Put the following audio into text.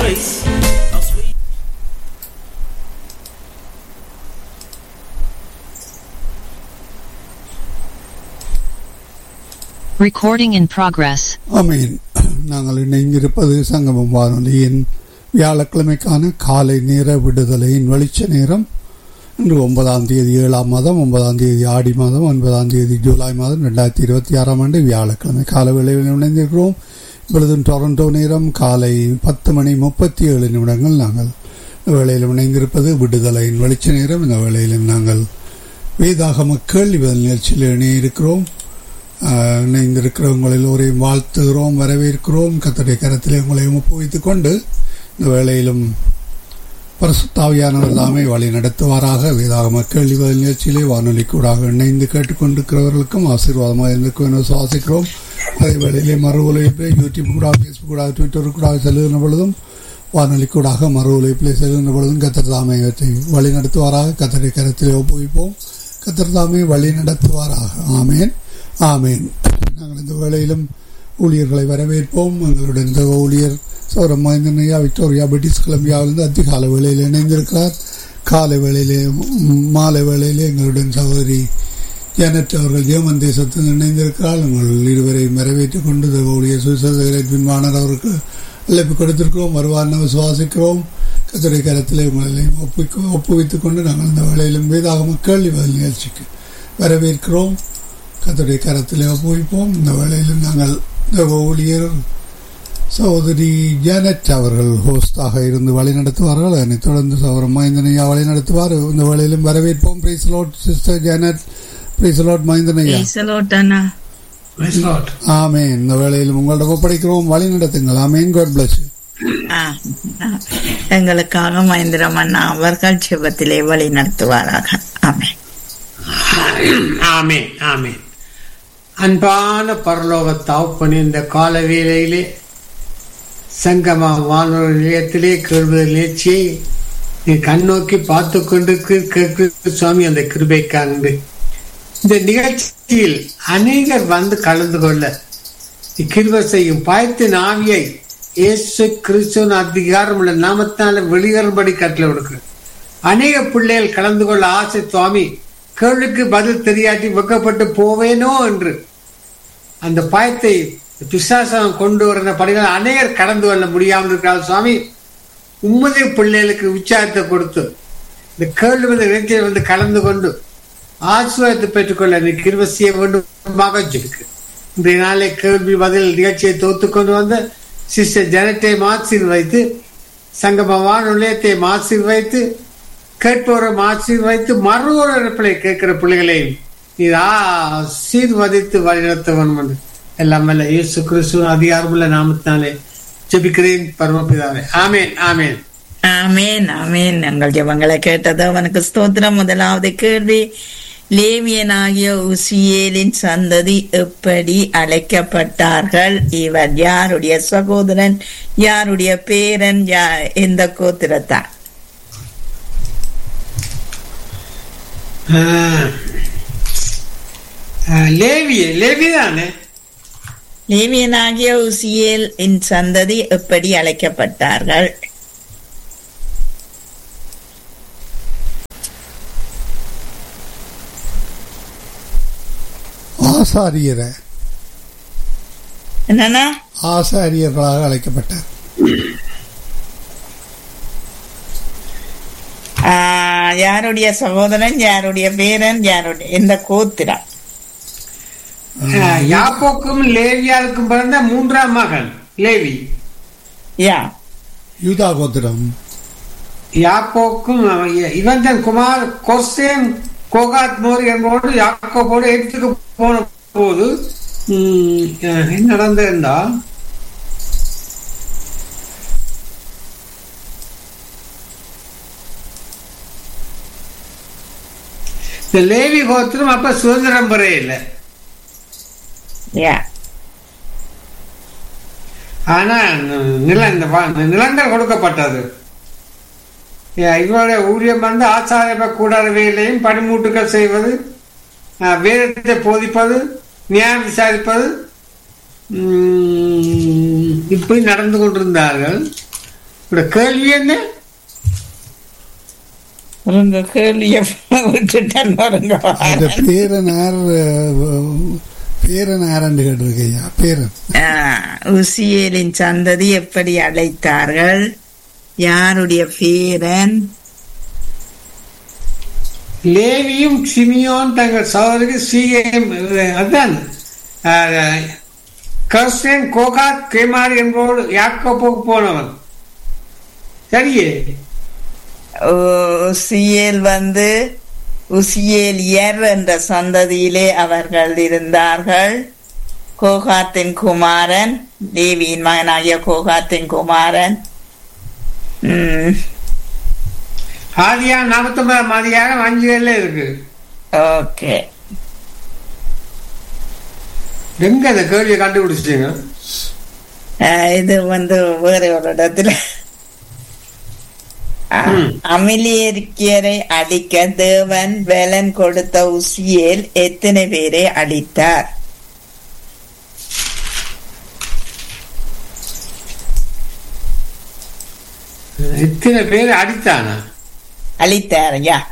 voice. How sweet. Recording in progress. ஆமீன் நாங்கள் இணைந்திருப்பது சங்கமம் வானொலியின் வியாழக்கிழமைக்கான காலை நேர விடுதலையின் வெளிச்ச நேரம் இன்று ஒன்பதாம் தேதி ஏழாம் மாதம் ஒன்பதாம் தேதி ஆடி மாதம் ஒன்பதாம் தேதி ஜூலை மாதம் ரெண்டாயிரத்தி இருபத்தி ஆறாம் ஆண்டு வியாழக்கிழமை கால வேளையில் இணைந்திருக்கிறோம் இப்பொழுது டொரண்டோ நேரம் காலை பத்து மணி முப்பத்தி ஏழு நிமிடங்கள் நாங்கள் இந்த வேளையில் இணைந்திருப்பது விடுதலையின் வெளிச்ச நேரம் இந்த வேளையிலும் நாங்கள் வேதாகம கேள்வி பதில் நிகழ்ச்சியில் இணையிருக்கிறோம் ஆஹ் இணைந்திருக்கிற உங்கள் எல்லோரையும் வாழ்த்துகிறோம் வரவேற்கிறோம் கத்தடைய கரத்திலே உங்களையும் ஒப்புவித்துக் கொண்டு இந்த வேளையிலும் பரிசுத்தாவியானவர் தாமே வழி நடத்துவாராக வேதாகம கேள்வி பதில் நிகழ்ச்சியிலே வானொலி கூடாக இணைந்து கேட்டுக்கொண்டிருக்கிறவர்களுக்கும் ஆசீர்வாதமாக இருந்திருக்கும் என சுவாசிக்கிறோம் அதே வேளையிலே மறு உலகிலே யூடியூப் கூட ஃபேஸ்புக் கூட ட்விட்டர் கூட செல்லுகின்ற பொழுதும் வானொலி கூடாக மறு உலகிலே செல்லுகின்ற பொழுதும் கத்தர் தாமே இவற்றை வழி நடத்துவாராக கத்தடைய கரத்திலே ஒப்புவிப்போம் கத்தர் தாமே வழி நடத்துவாராக ஆமேன் ஆமேன் நாங்கள் இந்த வேளையிலும் ஊழியர்களை வரவேற்போம் எங்களுடன் இந்த ஊழியர் சௌரம் மகேந்திரனையா விக்டோரியா பிரிட்டிஷ் கொலம்பியாவிலிருந்து அதிகால வேளையில் இணைந்திருக்கிறார் காலை வேளையிலே ம், மாலை வேளையிலே எங்களுடன் சகோதரி ஜானட் அவர்கள் ஜெர்மன் தேசத்தில் இணைந்திருக்கிறார் உங்கள் இருவரையும் வரவேற்றுக் கொண்டு இந்த ஊழியர் சுவிசேஷன் வாணர் அவருக்கு அழைப்பு கொடுத்திருக்கிறோம் வருவார்னு விசுவாசிக்கிறோம் கத்துரை கரத்திலே உங்களை ஒப்புவிக்க ஒப்புவித்துக் கொண்டு நாங்கள் இந்த வேளையிலும் வேதாகம கேள்வி பதில் நிகழ்ச்சிக்கு வரவேற்கிறோம் கத்துடைய கரத்திலே ஒப்புவிப்போம் இந்த வேளையில் நாங்கள் இந்த ஊழியர் சகோதரி ஜானட் அவர்கள் ஹோஸ்டாக இருந்து வழி நடத்துவார்கள் அதனைத் தொடர்ந்து சகோதரர் மைந்தனையா வழி நடத்துவார் இந்த வேளையிலும் வரவேற்போம் praise Lord sister Janet praise Lord மைந்தனையா பேசலோட்டண்ணா Praise Lord. ஆமேன் இந்த வேளையிலும் உங்களிடம் ஒப்படைக்கிறோம் வழி நடத்துங்கள் ஆமேன் காட் பிளஸ் ஆ, ஆ. எங்களுக்காக மகேந்திரம் அண்ணா அவர்கள் சிவத்திலே வழி நடத்துவாராக ஆமென் ஆமென் ஆமென் அன்பான பரலோக தாப்பனி இந்த கால வேளையிலே சங்கமா வானொலி நிலையத்திலே கேள்வி நிகழ்ச்சியை நீ கண்ணோக்கி பார்த்து கொண்டிருக்கு கேட்கிற சுவாமி அந்த கிருபைக்காண்டு இந்த நிகழ்ச்சியில் அநேகர் வந்து கலந்து கொள்ள கிருபை செய்யும் பயத்தின் ஆவியை இயேசு கிறிஸ்துவின் அதிகாரம் உள்ள நாமத்தினால வெளியேறும்படி கட்டளை கொடுக்கு அநேக பிள்ளைகள் கலந்து கொள்ள ஆசை சுவாமி கேள்விக்கு பதில் தெரியாட்டி வெக்கப்பட்டு போவேனோ என்று அந்த பயத்தை பிசாசம் கொண்டு வர படிகள் அநேகர் கடந்து கொள்ள முடியாமல் இருக்கிறார் சுவாமி உண்மதி பிள்ளைகளுக்கு உற்சாகத்தை கொடுத்து இந்த கேள்வி வந்து நிகழ்ச்சியில் வந்து கலந்து கொண்டு ஆசீர்வாதத்தை பெற்றுக்கொள்ள நீ கிருபை செய்ய வேண்டுமாக இருக்கு இன்றைய நாளை கேள்வி பதில் நிகழ்ச்சியை தோத்து கொண்டு வந்த சிஸ்டர் ஜனத்தை மாசீர் வைத்து சங்கம வானொலியத்தை மாசீர் வைத்து கேட்பவரை மாசீர் வைத்து மறு ஒரு பிள்ளை கேட்கிற பிள்ளைகளையும் நீ ஆசீர்வதித்து வழிநடத்த வேண்டும் என்று எல்லாம் வல்ல இயேசு கிறிஸ்து அதிகாரமுள்ள நாமத்தினாலே ஜெபிக்கிறேன் பரமபிதாவே ஆமேன் ஆமேன் ஆமேன் ஆமேன் எங்கள் ஜெபங்களை கேட்டது அவனுக்கு ஸ்தோத்திரம் முதலாவது கேள்வி லேவியனாகிய உசியேலின் சந்ததி எப்படி அழைக்கப்பட்டார்கள் இவர் யாருடைய சகோதரன் யாருடைய பேரன் யா எந்த கோத்திரத்தார் ஆஹ். ஆஹ், லேவியே லேவி தானே லேவியனாகிய உசியேல் இன் சந்ததி எப்படி அழைக்கப்பட்டார்கள் ஆசாரியரை என்னன்னா ஆசாரியர்களாக அழைக்கப்பட்டார் ஆஹ், யாருடைய சகோதரன் யாருடைய பேரன் யாருடைய எந்த கோத்திரம் ஆஹ், யாக்கோக்கும் லேவியாருக்கும் பிறந்த மூன்றாம் மகன் லேவி யா யூதா கோத்திரம் யாக்கோக்கும் அவன் இவன் தன் குமார் கொர்சேம் கோகாத் மோரி என்போடு யாக்கோபோடு எடுத்துக்கு போன போது ம், அஹ், என்ன நடந்திருந்தா இந்த லேவி கோத்திரம் அப்ப சுதந்திரம் பெற இல்லை யா ஆனா நில இந்த வ- நிலங்கள் கொடுக்கப்பட்டது ஏ, இவருடைய ஊழியம் வந்து ஆச்சாரிய கூடாத வேலையும் பணிமூட்டுகள் செய்வது அஹ், வேதத்தை போதிப்பது நியாயம் விசாரிப்பது உம், இப்படி நடந்து கொண்டிருந்தார்கள் உங்களோட கேள்வி என்ன உங்க கேள்விய விட்டுட்டேன் பாருங்க அந்த பேரன் யார் அஹ், பேரன் யாருன்னு கேட்டிருக்கையா பேரன் ஆஹ், உசியேலின் சந்ததி எப்படி அழைத்தார்கள் யாருடைய பேரன் லேவியும் சிமியோன் தங்கள் சகோதரி சீகம் அதான் கர்சன் கோகாத் கேமார் என்போடு யாக்கோப்புக்கு போனவன் சரியே உ- உசியேல் வந்து உசியேலியர் என்ற சந்ததியிலே அவர்கள் இருந்தார்கள் கோகாத்தின் குமாரன் தேவியின் மகனாகிய கோகாத்தின் குமாரன் உம், ஆதியா நாற்பத்தொன்பதாம் அதிகாரம் அஞ்சு பேர்ல இருக்கு ஓகே எங்க அந்த கேள்வியை கண்டுபிடிச்சிட்டீங்க ஆஹ், இது வந்து வேற ஒரு இடத்துல ஆஹ், ம். அமிலியர்க்கியரை அடிக்க தேவன் வேலன் கொடுத்த உசியேல் எத்தனை பேரை அடித்தார் இத்தனை பேர் அடித்தானா அழித்தார் யா